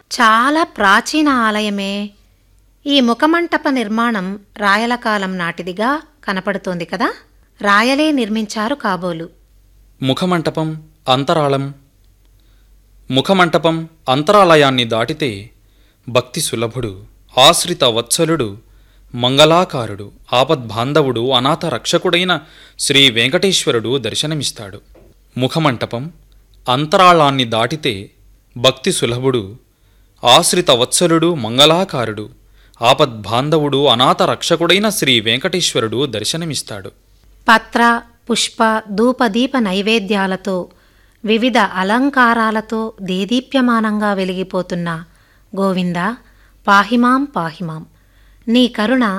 చాలా ప్రాచీన ఆలయమే ఈ ముఖమంటప నిర్మాణం రాయల కాలం నాటిదిగా కనపడుతోంది కదా రాయలే నిర్మించారు కాబోలు ముఖమంటపం అంతరాళం ముఖమంటపం అంతరాలయాన్ని దాటితే భక్తి సులభుడు ఆశ్రిత వత్సలుడు మంగళాకారుడు ఆపద్బాంధవుడు అనాథ రక్షకుడైన శ్రీ వెంకటేశ్వరుడు దర్శనమిస్తాడు ముఖమంటపం అంతరాళాన్ని దాటితే భక్తి సులభుడు ఆశ్రిత వత్సలుడు మంగళాకారుడు ఆపద్బాంధవుడు అనాథ రక్షకుడైన శ్రీ వెంకటేశ్వరుడు దర్శనమిస్తాడు పత్ర పుష్ప ధూపదీప నైవేద్యాలతో వివిధ అలంకారాలతో దేదీప్యమానంగా వెలిగిపోతున్న గోవింద పాహిమాం పాహిమాం నీ కరుణ